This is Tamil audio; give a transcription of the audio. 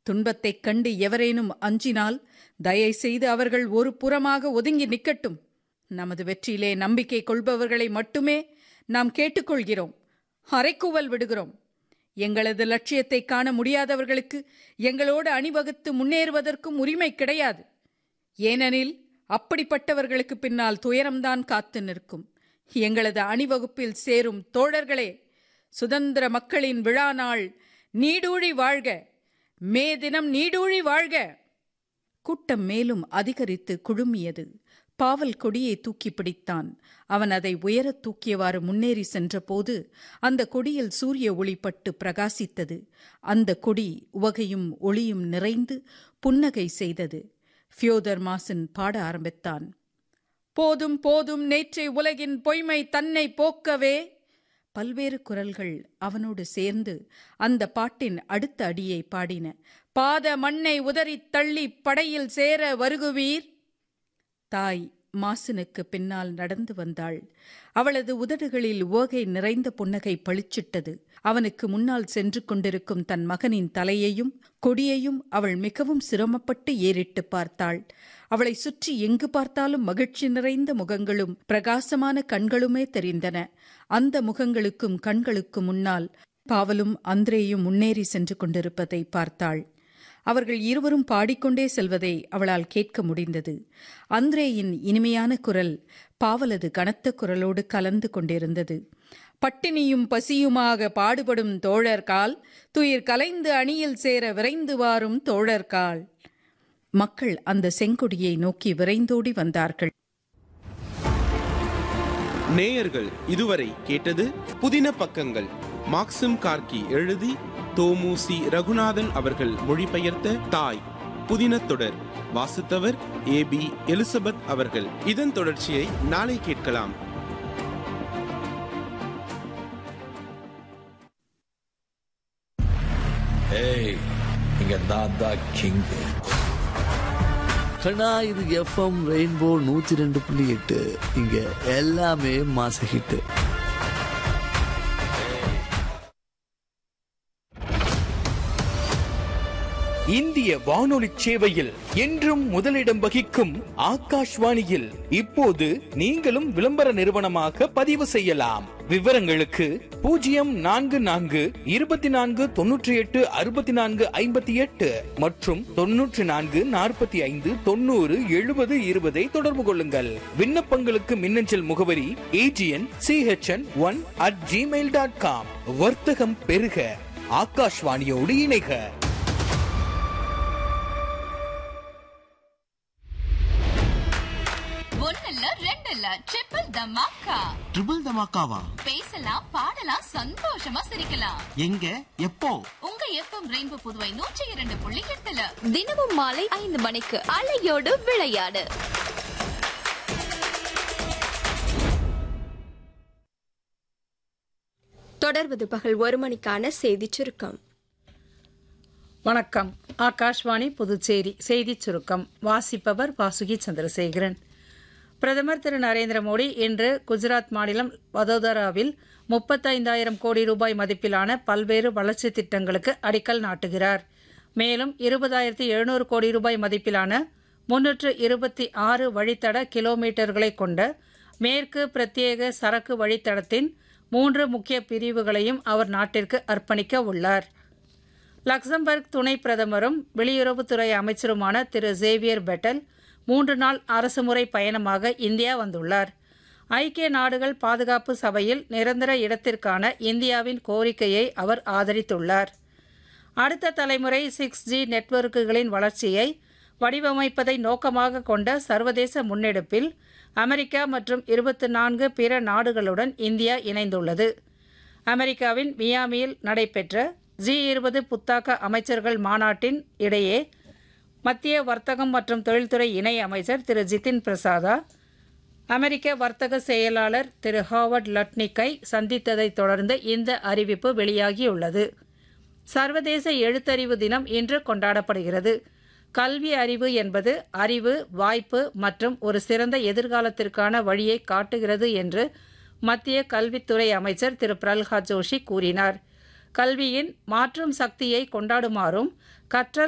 துன்பத்தைக் கண்டு எவரேனும் அஞ்சினால் தயை செய்து அவர்கள் ஒரு புறமாக ஒதுங்கி நிற்கட்டும் நமது வெற்றியிலே நம்பிக்கை கொள்பவர்களை மட்டுமே நாம் கேட்டுக்கொள்கிறோம் அரைக்கூவல் விடுகிறோம் எங்களது லட்சியத்தை காண முடியாதவர்களுக்கு எங்களோடு அணிவகுத்து முன்னேறுவதற்கும் உரிமை கிடையாது ஏனெனில் அப்படிப்பட்டவர்களுக்கு பின்னால் துயரம்தான் காத்து நிற்கும் எங்களது அணிவகுப்பில் சேரும் தோழர்களே சுதந்திர மக்களின் விழா நாள் நீடூழி வாழ்க மே தினம் நீடூழி வாழ்க கூட்டம் மேலும் அதிகரித்து குழுமியது பாவல் கொடியை தூக்கி பிடித்தான் அவன் அதை உயரத் தூக்கியவாறு முன்னேறி சென்றபோது அந்த கொடியில் சூரிய ஒளிப்பட்டு பிரகாசித்தது அந்த கொடி உவகையும் ஒளியும் நிறைந்து புன்னகை செய்தது ஃபியோதர் மாசன் பாட ஆரம்பித்தான் போதும் போதும் நேற்றை உலகின் பொய்மை தன்னை போக்கவே பல்வேறு குரல்கள் அவனோடு சேர்ந்து அந்த பாட்டின் அடுத்த அடியை பாடின பாத மண்ணை உதறித் தள்ளி படையில் சேர வருகுவீர் தாய் மாசனுக்கு பின்னால் நடந்து வந்தாள் அவளது உதடுகளில் ஓகை நிறைந்த புன்னகை பளிச்சிட்டது அவனுக்கு முன்னால் சென்று கொண்டிருக்கும் தன் மகனின் தலையையும் கொடியையும் அவள் மிகவும் சிரமப்பட்டு ஏறிட்டு பார்த்தாள் அவளை சுற்றி எங்கு பார்த்தாலும் மகிழ்ச்சி நிறைந்த முகங்களும் பிரகாசமான கண்களுமே தெரிந்தன அந்த முகங்களுக்கும் கண்களுக்கும் முன்னால் பாவலும் அந்திரேயும் முன்னேறி சென்று கொண்டிருப்பதை பார்த்தாள் அவர்கள் இருவரும் பாடிக்கொண்டே செல்வதை அவளால் கேட்க முடிந்தது அந்திரேயின் இனிமையான குரல் பாவலது கனத்த குரலோடு கலந்து கொண்டிருந்தது பட்டினியும் பசியுமாக பாடுபடும் தோழர்கால் துயிர் கலைந்து அணியில் சேர விரைந்து வாரும் தோழர்கால் மக்கள் அந்த செங்கொடியை நோக்கி விரைந்தோடி வந்தார்கள் நேயர்கள் இதுவரை கேட்டது புதின பக்கங்கள் மாக்சிம் கார்கி எழுதி தோமுசி ரகுநாதன் அவர்கள் மொழிபெயர்த்த தாய் புதின தொடர் வாசித்தவர் ஏ பி எலிசபெத் அவர்கள் இதன் தொடர்ச்சியை நாளை கேட்கலாம் ஏய் இங்க நான் தான் கிங் கண்ணா இது எஃப்எம் ரெயின்போ நூத்தி ரெண்டு புள்ளி எட்டு இங்க எல்லாமே மாச ஹிட்டு இந்திய வானொலி சேவையில் என்றும் முதலிடம் வகிக்கும் ஆகாஷ்வாணியில் இப்போது நீங்களும் விளம்பர நிறுவனமாக பதிவு செய்யலாம் விவரங்களுக்கு பூஜ்ஜியம் நான்கு நான்கு இருபத்தி நான்கு தொன்னூற்றி எட்டு அறுபத்தி நான்கு ஐம்பத்தி எட்டு மற்றும் தொன்னூற்றி நான்கு நாற்பத்தி ஐந்து தொண்ணூறு எழுபது இருபதை தொடர்பு கொள்ளுங்கள் விண்ணப்பங்களுக்கு மின்னஞ்சல் முகவரி AGN CHN one at Gmail dot com வர்த்தகம் பெருக ஆகாஷ்வாணியோடு இணைக ஒன்னல்ல ரெண்டல்ல ட்ரிபிள் தமாக்கா ட்ரிபிள் தமாக்காவா பேசலாம் பாடலாம் சந்தோஷமா சிரிக்கலாம் எங்க எப்போ உங்க எஃப்எம் ரெயின்போ புதுவை நூற்றி இரண்டு புள்ளி எட்டுல தினமும் மாலை ஐந்து மணிக்கு அலையோடு விளையாடு தொடர்வது பகல் ஒரு மணிக்கான செய்திச் சுருக்கம் வணக்கம் ஆகாஷ்வாணி புதுச்சேரி செய்திச் சுருக்கம் வாசிப்பவர் வாசுகி சந்திரசேகரன் பிரதமர் திரு நரேந்திர மோடி இன்று குஜராத் மாநிலம் வதோதராவில் முப்பத்தைந்தாயிரம் கோடி ரூபாய் மதிப்பிலான பல்வேறு வளர்ச்சித் திட்டங்களுக்கு அடிக்கல் நாட்டுகிறார் மேலும் இருபதாயிரத்தி எழுநூறு கோடி ரூபாய் மதிப்பிலான முன்னூற்று இருபத்தி ஆறு வழித்தட கிலோமீட்டர்களை கொண்ட மேற்கு பிரத்யேக சரக்கு வழித்தடத்தின் மூன்று முக்கிய பிரிவுகளையும் அவர் நாட்டிற்கு அர்ப்பணிக்க உள்ளார் லக்சம்பர்க் துணை பிரதமரும் வெளியுறவுத்துறை அமைச்சருமான திரு சேவியர் பெட்டல் மூன்று நாள் அரசுமுறை பயணமாக இந்தியா வந்துள்ளார் ஐக்கிய நாடுகள் பாதுகாப்பு சபையில் நிரந்தர இடத்திற்கான இந்தியாவின் கோரிக்கையை அவர் ஆதரித்துள்ளார் அடுத்த தலைமுறை சிக்ஸ் ஜி நெட்வொர்க்குகளின் வளர்ச்சியை வடிவமைப்பதை நோக்கமாக கொண்ட சர்வதேச முன்னெடுப்பில் அமெரிக்கா மற்றும் இருபத்தி நான்கு பிற நாடுகளுடன் இந்தியா இணைந்துள்ளது அமெரிக்காவின் மியாமியில் நடைபெற்ற ஜி இருபது புத்தாக்க அமைச்சர்கள் மாநாட்டின் இடையே மத்திய வர்த்தகம் மற்றும் தொழில்துறை இணை அமைச்சர் திரு ஜிதின் பிரசாதா அமெரிக்க வர்த்தக செயலாளர் திரு ஹாவர்ட் லட்னிக்கை சந்தித்ததைத் தொடர்ந்து இந்த அறிவிப்பு வெளியாகியுள்ளது சர்வதேச எழுத்தறிவு தினம் இன்று கொண்டாடப்படுகிறது கல்வி அறிவு என்பது அறிவு வாய்ப்பு மற்றும் ஒரு சிறந்த எதிர்காலத்திற்கான வழியை காட்டுகிறது என்று மத்திய கல்வித்துறை அமைச்சர் திரு பிரல்ஹாத் ஜோஷி கூறினார் கல்வியின் மாற்றும் சக்தியை கொண்டாடுமாறும் கற்றல்